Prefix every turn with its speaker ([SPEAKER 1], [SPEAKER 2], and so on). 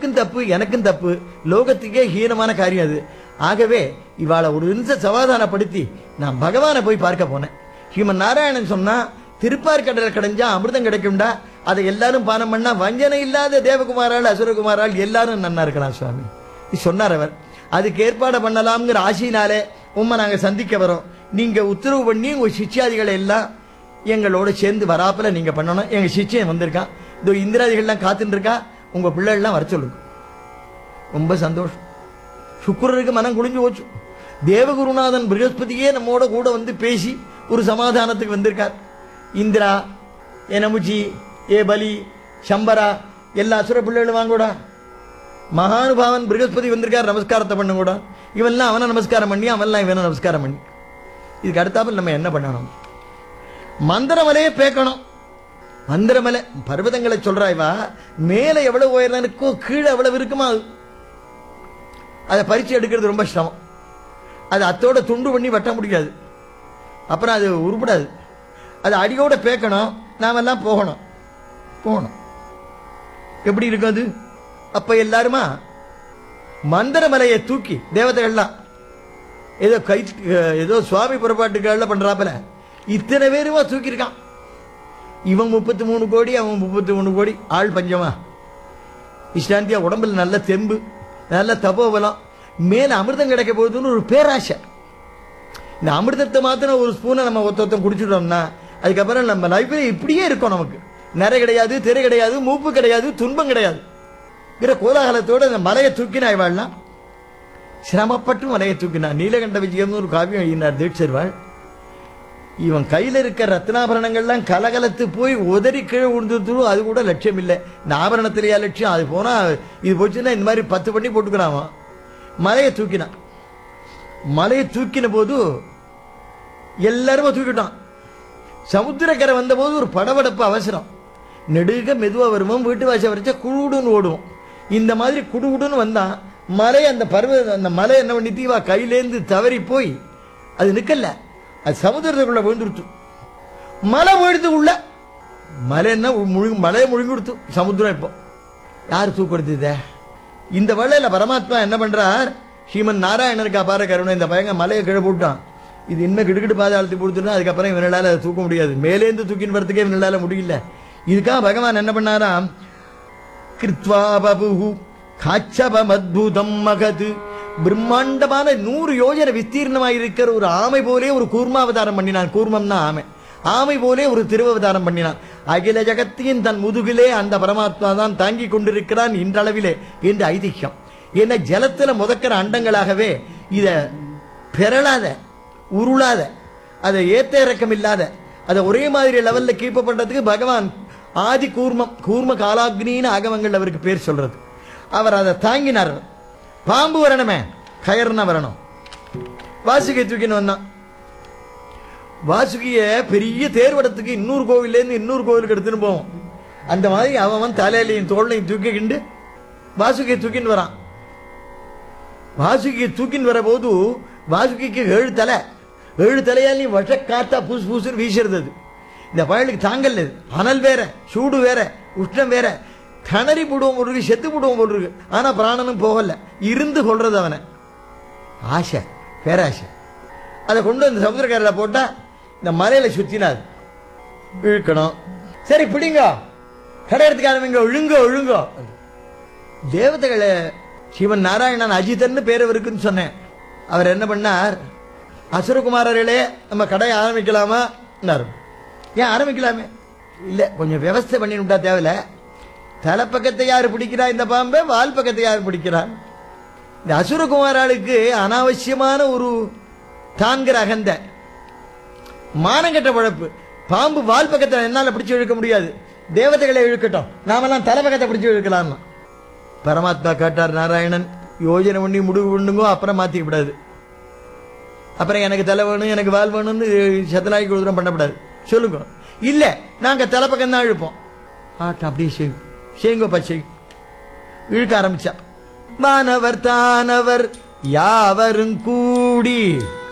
[SPEAKER 1] உனக்கும் தப்பு எனக்கும் தப்பு லோகத்துக்கே ஹீனமான காரியம் அது ஆகவே இவாளை ஒரு நிமிஷம் சமாதானப்படுத்தி நான் பகவானை போய் பார்க்க போனேன் ஹியூமன் நாராயணன் சொன்னா திருப்பார்கடல் கடைஞ்சா அமிர்தம் கிடைக்கும்டா அதை எல்லாரும் பானம் பண்ணா வஞ்சனை இல்லாத தேவகுமாரால் அசுரகுமாரால் எல்லாரும் நன்னா இருக்கலாம் சுவாமி இது சொன்னார் அவர் அதுக்கு ஏற்பாடு பண்ணலாம்ங்கிற ஆசையினாலே உம்மை நாங்க சந்திக்க வரோம் நீங்க உத்தரவு பண்ணி உங்க சிஷ்யாதிகளை எல்லாம் எங்களோட சேர்ந்து வராப்புல நீங்க பண்ணணும் எங்க சிஷ்யன் வந்திருக்கான் இதோ இந்திராதிகள்லாம் காத்துட்டு இருக்கா உங்க பிள்ளைகள்லாம் வர சொல்லுங்க ரொம்ப சந்தோஷம் சுக்கிரருக்கு மனம் குளிஞ்சு போச்சு தேவகுருநாதன் பிரகஸ்பதியே நம்மோட கூட வந்து பேசி ஒரு சமாதானத்துக்கு வந்திருக்கார் இந்திரா ஏ நமுச்சி ஏ பலி சம்பரா எல்லா அசுர பிள்ளைகளும் வாங்கூடா மகானுபாவன் பிரகஸ்பதி வந்திருக்கார் நமஸ்காரத்தை பண்ணுங்கூடா இவன்லாம் அவனை நமஸ்காரம் பண்ணி அவன்லாம் இவனை நமஸ்காரம் பண்ணி இதுக்கு அடுத்தாப்புல நம்ம என்ன பண்ணணும் மந்திரமலையே பேக்கணும் மந்திரமலை பர்வதங்களை சொல்றா இவா மேல எவ்வளவு உயரம் இருக்கோ கீழே எவ்வளவு இருக்குமா அது அதை பறிச்சு எடுக்கிறது ரொம்ப சிரமம் அது அத்தோட துண்டு பண்ணி வெட்ட முடியாது அப்புறம் அது உருப்படாது அது அடியோட பேக்கணும் நாமெல்லாம் போகணும் போகணும் எப்படி இருக்கும் அது அப்ப எல்லாருமா மந்திரமலையை தூக்கி தேவதைகள்லாம் ஏதோ கை ஏதோ சுவாமி புறப்பாட்டுக்கள்ல பண்றாப்புல இத்தனை பேருமா தூக்கியிருக்கான் இவன் முப்பத்தி மூணு கோடி அவன் முப்பத்தி மூணு கோடி ஆள் பஞ்சமா இஷ்டாந்தியா உடம்புல நல்ல தெம்பு நல்ல தபோபலம் மேல அமிர்தம் கிடைக்க போகுதுன்னு ஒரு பேராசை இந்த அமிர்தத்தை மாத்திரம் ஒரு ஸ்பூனை நம்ம ஒருத்த ஒருத்தன் குடிச்சிட்டோம்னா அதுக்கப்புறம் நம்ம லைஃப்ல இப்படியே இருக்கும் நமக்கு நிறை கிடையாது திரை கிடையாது மூப்பு கிடையாது துன்பம் கிடையாது இருக்கிற கோலாகலத்தோட இந்த மலையை தூக்கினா இவாள்லாம் சிரமப்பட்டு மலையை தூக்கினா நீலகண்ட விஜயம்னு ஒரு காவியம் எழுதினார் தீட்சர்வாள் இவன் கையில இருக்க ரத்னாபரணங்கள்லாம் கலகலத்து போய் உதறி கீழே விழுந்துட்டு அது கூட லட்சியம் இல்லை இந்த ஆபரணத்திலேயா லட்சியம் அது போனா இது போச்சுன்னா இந்த மாதிரி பத்து பண்ணி போட்டுக்கிறான் மலையை தூக்கினான் மலையை தூக்கின போது எல்லாருமே தூக்கிட்டான் சமுத்திரக்கரை வந்தபோது ஒரு படபடப்பு அவசரம் நெடுக மெதுவா வருவோம் வீட்டு வாசல் வரைச்சா குடுகுடுன்னு ஓடுவோம் இந்த மாதிரி குடுகுடுன்னு வந்தா மலை அந்த பருவ அந்த மலை என்ன பண்ணி தீவா கையிலேந்து தவறி போய் அது நிக்கல அது சமுத்திரத்துக்குள்ள விழுந்துருச்சு மலை விழுந்து உள்ள மலை என்ன முழுங்க மலையை முழுங்கி கொடுத்து சமுத்திரம் இப்போ யார் தூக்கெடுத்தத இந்த வேளையில பரமாத்மா என்ன பண்றார் ஸ்ரீமன் நாராயணனுக்கா பாரு கருணை இந்த பையங்க மலையை கீழே போட்டான் இது இன்னும் கிடுக்கிட்டு பாதாளத்தை கொடுத்துனா அதுக்கப்புறம் இவனால அதை தூக்க முடியாது மேலேந்து தூக்கின்னு வரதுக்கே இவனால முடியல இதுக்காக பகவான் என்ன பண்ணாராம் கிருத்வா பபுஹு காச்சபம் அத்புதம் மகது பிரம்மாண்டமான நூறு யோஜனை விஸ்தீர்ணமாக இருக்கிற ஒரு ஆமை போலே ஒரு கூர்மாவதாரம் பண்ணினான் கூர்மம்னா ஆமை ஆமை போலே ஒரு திருவவதாரம் பண்ணினான் அகில ஜகத்தையும் தன் முதுகிலே அந்த பரமாத்மா தான் தாங்கி கொண்டிருக்கிறான் இன்றளவிலே என்று ஐதிஹ்யம் என்ன ஜலத்துல முதக்கிற அண்டங்களாகவே இத பெறலாத உருளாத அதை ஏத்த இறக்கம் இல்லாத அதை ஒரே மாதிரி லெவல்ல கீப் பண்றதுக்கு பகவான் ஆதி கூர்மம் கூர்ம காலாக்னின்னு ஆகமங்கள் அவருக்கு பேர் சொல்றது அவர் அதை தாங்கினார் பாம்பு வரணுமே கயர்னா வரணும் வாசுகை தூக்கின்னு வந்தான் வாசுகிய பெரிய தேர்வடத்துக்கு இன்னொரு கோவில்ல இருந்து இன்னொரு கோவிலுக்கு எடுத்துன்னு போவோம் அந்த மாதிரி அவன் அவன் தலையிலையும் தோல்லையும் தூக்கிக்கிண்டு வாசுகியை தூக்கின்னு வரான் வாசுகியை தூக்கின்னு வர போது வாசுகிக்கு ஏழு தலை ஏழு தலையால் நீ வஷ காத்தா புசு புசுன்னு வீசுறது அது இந்த பயலுக்கு தாங்கல் இது அனல் வேற சூடு வேற உஷ்ணம் வேற கணறி போடுவோம் போல் இருக்கு செத்து போடுவோம் போல் இருக்கு ஆனா பிராணனும் போகல இருந்து கொள்றது அவனை ஆசை பேராசை அதை கொண்டு வந்து சமுத்திரக்கரையில் போட்டா இந்த மலையில சுத்தினாது இழுக்கணும் சரி பிடிங்க கடை எடுத்துக்காரவங்க ஒழுங்கோ ஒழுங்கோ தேவதைகளை சிவன் நாராயணன் அஜிதன்னு பேர் இருக்குன்னு சொன்னேன் அவர் என்ன பண்ணார் அசுரகுமாரர்களே நம்ம கடையை ஆரம்பிக்கலாமா ஏன் ஆரம்பிக்கலாமே இல்ல கொஞ்சம் விவஸ்தை பண்ணி விட்டா தேவையில்ல தலைப்பக்கத்தை யார் பிடிக்கிறா இந்த பாம்பை வால் பக்கத்தை யார் பிடிக்கிறா இந்த அசுரகுமாராளுக்கு அனாவசியமான ஒரு தான்கிற அகந்த மானங்கெட்ட பழப்பு பாம்பு வால் பக்கத்தை என்னால பிடிச்சு இழுக்க முடியாது தேவதைகளை இழுக்கட்டும் நாமெல்லாம் தலை பக்கத்தை பிடிச்சு இழுக்கலாம்னா பரமாத்மா கேட்டார் நாராயணன் யோஜனை பண்ணி முடிவு பண்ணுங்கோ அப்புறம் மாத்திக்க கூடாது அப்புறம் எனக்கு தலை வேணும் எனக்கு வால் வேணும்னு சத்தனாய்க்கு கொடுத்துரும் பண்ணக்கூடாது சொல்லுங்க இல்ல நாங்க தலை பக்கம் தான் இழுப்போம் ஆட்டம் அப்படியே செய்யும் செய்யுங்கப்பா செய்யும் இழுக்க ஆரம்பிச்சா மானவர் தானவர் யாவரும் கூடி